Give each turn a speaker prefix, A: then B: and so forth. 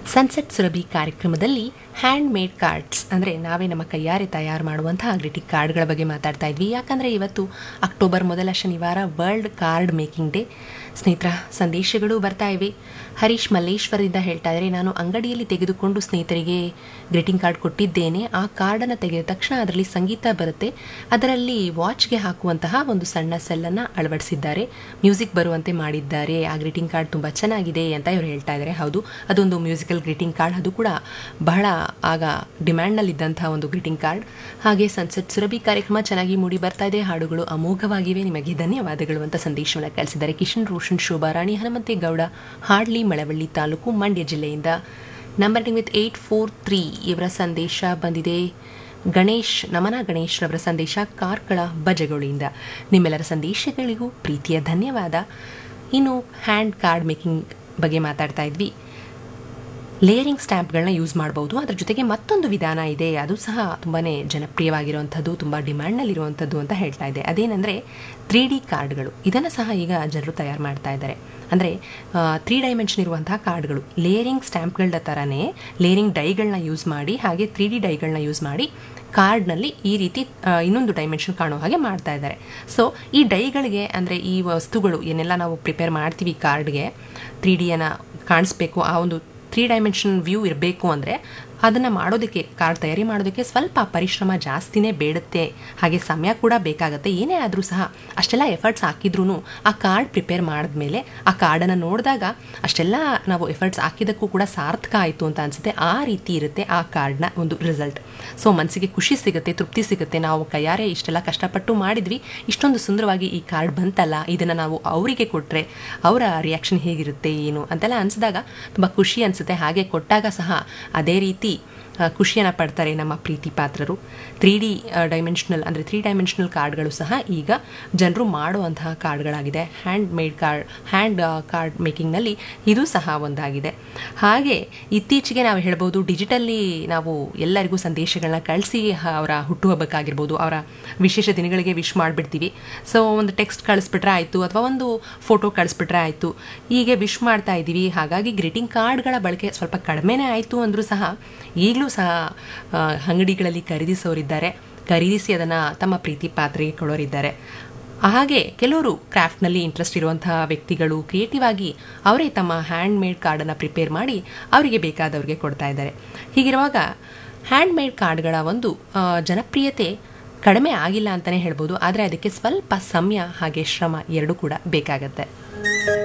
A: sunset Surabhi ಕಾರ್ಯಕ್ರಮದಲ್ಲಿ hand made cards ಅಂದರೆ ನಾವೇ ನಮ್ಮ ಕೈಯಾರೆ ತಯಾರು ಮಾಡುವಂತಹ ಗ್ರೀಟಿಂಗ್ ಕಾರ್ಡ್ಗಳ ಬಗ್ಗೆ ಮಾತಾಡ್ತಾ ಇದ್ವಿ ಯಾಕಂದರೆ ಇವತ್ತು ಅಕ್ಟೋಬರ್ ಮೊದಲ ಶನಿವಾರ ವರ್ಲ್ಡ್ ಕಾರ್ಡ್ ಮೇಕಿಂಗ್ ಡೇ ಸ್ನೇಹಿತರ ಸಂದೇಶಗಳು ಬರ್ತಾ ಇವೆ ಹರೀಶ್ ಮಲ್ಲೇಶ್ವರದಿಂದ ಹೇಳ್ತಾ ಇದ್ದಾರೆ ನಾನು ಅಂಗಡಿಯಲ್ಲಿ ತೆಗೆದುಕೊಂಡು ಸ್ನೇಹಿತರಿಗೆ ಗ್ರೀಟಿಂಗ್ ಕಾರ್ಡ್ ಕೊಟ್ಟಿದ್ದೇನೆ ಆ ಕಾರ್ಡನ್ನು ತೆಗೆದ ತಕ್ಷಣ ಅದರಲ್ಲಿ ಸಂಗೀತ ಬರುತ್ತೆ ಅದರಲ್ಲಿ ವಾಚ್ಗೆ ಹಾಕುವಂತಹ ಒಂದು ಸಣ್ಣ ಸೆಲ್ಲನ್ನು ಅಳವಡಿಸಿದ್ದಾರೆ ಮ್ಯೂಸಿಕ್ ಬರುವಂತೆ ಮಾಡಿದ್ದಾರೆ ಆ ಗ್ರೀಟಿಂಗ್ ಕಾರ್ಡ್ ತುಂಬ ಚೆನ್ನಾಗಿದೆ ಅಂತ ಇವರು ಹೇಳ್ತಾ ಇದ್ದಾರೆ ಹೌದು ಅದೊಂದು ಮ್ಯೂಸಿಕಲ್ ಗ್ರೀಟಿಂಗ್ ಕಾರ್ಡ್ ಅದು ಕೂಡ ಬಹಳ ಆಗ ಡಿಮ್ಯಾಂಡ್ನಲ್ಲಿದ್ದಂಥ ಒಂದು ಗ್ರೀಟಿಂಗ್ ಕಾರ್ಡ್ ಹಾಗೆ ಸನ್ಸೆಟ್ ಸುರಭಿ ಕಾರ್ಯಕ್ರಮ ಚೆನ್ನಾಗಿ ಮೂಡಿ ಬರ್ತಾ ಇದೆ ಹಾಡುಗಳು ಅಮೋಘವಾಗಿವೆ ನಿಮಗೆ ಧನ್ಯವಾದಗಳು ಅಂತ ಸಂದೇಶವನ್ನು ಕಳಿಸಿದ್ದಾರೆ ಕಿಶನ್ ರೋಷನ್ ಶೋಭಾರಾಣಿ ಹನುಮಂತೇಗೌಡ ಹಾಡ್ಲಿ ಮಳವಳ್ಳಿ ತಾಲೂಕು ಮಂಡ್ಯ ಜಿಲ್ಲೆಯಿಂದ number with eight four three ಇವರ ಸಂದೇಶ ಬಂದಿದೆ ಗಣೇಶ್ ನಮನ ಗಣೇಶ್ ರವರ ಸಂದೇಶ ಕಾರ್ಕಳ ಬಜಗಳಿಂದ ನಿಮ್ಮೆಲ್ಲರ ಸಂದೇಶಗಳಿಗೂ ಪ್ರೀತಿಯ ಧನ್ಯವಾದ ಇನ್ನು ಹ್ಯಾಂಡ್ ಕಾರ್ಡ್ ಮೇಕಿಂಗ್ ಬಗ್ಗೆ ಮಾತಾಡ್ತಾ ಇದ್ವಿ ಲೇಯರಿಂಗ್ ಸ್ಟ್ಯಾಂಪ್ಗಳನ್ನ ಯೂಸ್ ಮಾಡ್ಬೋದು ಅದ್ರ ಜೊತೆಗೆ ಮತ್ತೊಂದು ವಿಧಾನ ಇದೆ ಅದು ಸಹ ತುಂಬಾ ಜನಪ್ರಿಯವಾಗಿರುವಂಥದ್ದು ತುಂಬ ಡಿಮ್ಯಾಂಡ್ನಲ್ಲಿರುವಂಥದ್ದು ಅಂತ ಹೇಳ್ತಾ ಇದೆ ಅದೇನೆಂದರೆ ತ್ರೀ ಡಿ ಕಾರ್ಡ್ಗಳು ಇದನ್ನು ಸಹ ಈಗ ಜನರು ತಯಾರು ಮಾಡ್ತಾ ಇದ್ದಾರೆ ಅಂದರೆ ತ್ರೀ ಡೈಮೆನ್ಷನ್ ಇರುವಂತಹ ಕಾರ್ಡ್ಗಳು ಲೇಯರಿಂಗ್ ಸ್ಟ್ಯಾಂಪ್ಗಳ ಥರನೇ ಲೇಯರಿಂಗ್ ಡೈಗಳನ್ನ ಯೂಸ್ ಮಾಡಿ ಹಾಗೆ ತ್ರೀ ಡಿ ಡೈಗಳನ್ನ ಯೂಸ್ ಮಾಡಿ ಕಾರ್ಡ್ನಲ್ಲಿ ಈ ರೀತಿ ಆ, ಇನ್ನೊಂದು ಡೈಮೆನ್ಷನ್ ಕಾಣೋ ಹಾಗೆ ಮಾಡ್ತಾ ಇದ್ದಾರೆ ಸೊ ಈ ಡೈಗಳಿಗೆ ಅಂದರೆ ಈ ವಸ್ತುಗಳು ಏನೆಲ್ಲ ನಾವು ಪ್ರಿಪೇರ್ ಮಾಡ್ತೀವಿ ಕಾರ್ಡ್ಗೆ ತ್ರೀ ಡಿಯನ್ನು ಕಾಣಿಸ್ಬೇಕು ಆ ಒಂದು ತ್ರೀ ಡೈಮೆನ್ಷನ್ ವ್ಯೂ ಇರಬೇಕು ಅಂದರೆ ಅದನ್ನು ಮಾಡೋದಕ್ಕೆ ಕಾರ್ಡ್ ತಯಾರಿ ಮಾಡೋದಕ್ಕೆ ಸ್ವಲ್ಪ ಪರಿಶ್ರಮ ಜಾಸ್ತಿನೇ ಬೇಡುತ್ತೆ ಹಾಗೆ ಸಮಯ ಕೂಡ ಬೇಕಾಗುತ್ತೆ ಏನೇ ಆದರೂ ಸಹ ಅಷ್ಟೆಲ್ಲ ಎಫರ್ಟ್ಸ್ ಹಾಕಿದ್ರೂ ಆ ಕಾರ್ಡ್ ಪ್ರಿಪೇರ್ ಮಾಡಿದ್ಮೇಲೆ ಆ ಕಾರ್ಡನ್ನು ನೋಡಿದಾಗ ಅಷ್ಟೆಲ್ಲ ನಾವು ಎಫರ್ಟ್ಸ್ ಹಾಕಿದ್ದಕ್ಕೂ ಕೂಡ ಸಾರ್ಥಕ ಆಯಿತು ಅಂತ ಅನಿಸುತ್ತೆ ಆ ರೀತಿ ಇರುತ್ತೆ ಆ ಕಾರ್ಡ್ನ ಒಂದು ರಿಸಲ್ಟ್ ಸೊ ಮನಸ್ಸಿಗೆ ಖುಷಿ ಸಿಗುತ್ತೆ ತೃಪ್ತಿ ಸಿಗುತ್ತೆ ನಾವು ಕೈಯಾರೆ ಇಷ್ಟೆಲ್ಲ ಕಷ್ಟಪಟ್ಟು ಮಾಡಿದ್ವಿ ಇಷ್ಟೊಂದು ಸುಂದರವಾಗಿ ಈ ಕಾರ್ಡ್ ಬಂತಲ್ಲ ಇದನ್ನು ನಾವು ಅವರಿಗೆ ಕೊಟ್ಟರೆ ಅವರ ರಿಯಾಕ್ಷನ್ ಹೇಗಿರುತ್ತೆ ಏನು ಅಂತೆಲ್ಲ ಅನಿಸಿದಾಗ ತುಂಬ ಖುಷಿ ಅನಿಸುತ್ತೆ ಹಾಗೆ ಕೊಟ್ಟಾಗ ಸಹ ಅದೇ ರೀತಿ ಖುಷಿಯನ್ನು ಪಡ್ತಾರೆ ನಮ್ಮ ಪ್ರೀತಿ ಪಾತ್ರರು ತ್ರೀ ಡಿ ಡೈಮೆನ್ಷನಲ್ ಅಂದರೆ ತ್ರೀ ಡೈಮೆನ್ಷನಲ್ ಕಾರ್ಡ್ಗಳು ಸಹ ಈಗ ಜನರು ಮಾಡುವಂತಹ ಕಾರ್ಡ್ಗಳಾಗಿದೆ hand made card hand card ಮೇಕಿಂಗ್ನಲ್ಲಿ ಇದು ಸಹ ಒಂದಾಗಿದೆ ಹಾಗೆ ಇತ್ತೀಚೆಗೆ ನಾವು ಹೇಳ್ಬೋದು ಡಿಜಿಟಲ್ಲಿ ನಾವು ಎಲ್ಲರಿಗೂ ಸಂದೇಶಗಳನ್ನ ಕಳಿಸಿ ಅವರ ಹುಟ್ಟುಹಬ್ಬಕ್ಕಾಗಿರ್ಬೋದು ಅವರ ವಿಶೇಷ ದಿನಗಳಿಗೆ ವಿಶ್ ಮಾಡಿಬಿಡ್ತೀವಿ ಸೊ ಒಂದು ಟೆಕ್ಸ್ಟ್ ಕಳಿಸ್ಬಿಟ್ರೆ ಆಯಿತು ಅಥವಾ ಒಂದು ಫೋಟೋ ಕಳಿಸ್ಬಿಟ್ರೆ ಆಯಿತು ಹೀಗೆ ವಿಶ್ ಮಾಡ್ತಾ ಇದ್ದೀವಿ ಹಾಗಾಗಿ ಗ್ರೀಟಿಂಗ್ ಕಾರ್ಡ್ಗಳ ಬಳಕೆ ಸ್ವಲ್ಪ ಕಡಿಮೆನೇ ಆಯಿತು ಅಂದರೂ ಸಹ ಈಗಲೂ ಸಹ ಆ, ಅಂಗಡಿಗಳಲ್ಲಿ ಖರೀದಿಸೋರಿದ್ದಾರೆ ಖರೀದಿಸಿ ಅದನ್ನು ತಮ್ಮ ಪ್ರೀತಿ ಪಾತ್ರೆಗೆ ಕೊಡೋರಿದ್ದಾರೆ ಹಾಗೆ ಕೆಲವರು ಕ್ರಾಫ್ಟ್ನಲ್ಲಿ ಇಂಟ್ರೆಸ್ಟ್ ಇರುವಂತಹ ವ್ಯಕ್ತಿಗಳು ಕ್ರಿಯೇಟಿವ್ ಆಗಿ ಅವರೇ ತಮ್ಮ ಹ್ಯಾಂಡ್ ಮೇಡ್ ಕಾರ್ಡನ್ನು ಪ್ರಿಪೇರ್ ಮಾಡಿ ಅವರಿಗೆ ಬೇಕಾದವ್ರಿಗೆ ಕೊಡ್ತಾ ಇದ್ದಾರೆ ಹೀಗಿರುವಾಗ ಹ್ಯಾಂಡ್ ಮೇಡ್ ಕಾರ್ಡ್ಗಳ ಒಂದು ಆ, ಜನಪ್ರಿಯತೆ ಕಡಿಮೆ ಆಗಿಲ್ಲ ಅಂತಲೇ ಹೇಳ್ಬೋದು ಆದರೆ ಅದಕ್ಕೆ ಸ್ವಲ್ಪ ಸಮಯ ಹಾಗೆ ಶ್ರಮ ಎರಡೂ ಕೂಡ ಬೇಕಾಗತ್ತೆ